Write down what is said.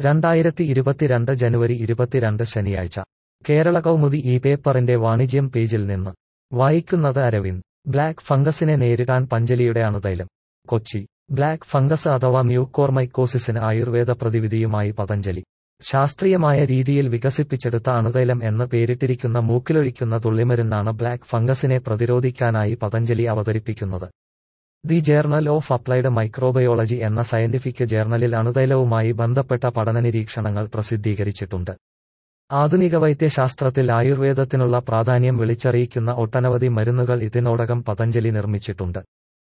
രണ്ടായിരത്തി ഇരുപത്തിരണ്ട് ജനുവരി ഇരുപത്തിരണ്ട് ശനിയാഴ്ച കേരള കൗമുദി ഈ പേപ്പറിന്റെ വാണിജ്യം പേജിൽ നിന്ന് വായിക്കുന്നത് അരവിന്ദ് ബ്ലാക്ക് ഫംഗസിനെ നേരിടാൻ പഞ്ചലിയുടെ അണുതൈലം കൊച്ചി ബ്ലാക്ക് ഫംഗസ് അഥവാ മ്യൂക്കോർമൈക്കോസിസിന് ആയുർവേദ പ്രതിവിധിയുമായി പതഞ്ജലി ശാസ്ത്രീയമായ രീതിയിൽ വികസിപ്പിച്ചെടുത്ത അണുതൈലം എന്ന് പേരിട്ടിരിക്കുന്ന മൂക്കിലൊഴിക്കുന്ന തുള്ളിമരുന്നാണ് ബ്ലാക്ക് ഫംഗസിനെ പ്രതിരോധിക്കാനായി പതഞ്ജലി അവതരിപ്പിക്കുന്നത് the journal of applied microbiology എന്ന സയന്റിഫിക് ജേർണലിൽ അണുതൈലവുമായി ബന്ധപ്പെട്ട പഠനനിരീക്ഷണങ്ങൾ പ്രസിദ്ധീകരിച്ചിട്ടുണ്ട് ആധുനിക വൈദ്യശാസ്ത്രത്തിൽ ആയുർവേദത്തിനുള്ള പ്രാധാന്യം വിളിച്ചറിയിക്കുന്ന ഒട്ടനവധി മരുന്നുകൾ ഇതിനോടകം പതഞ്ജലി നിർമ്മിച്ചിട്ടുണ്ട്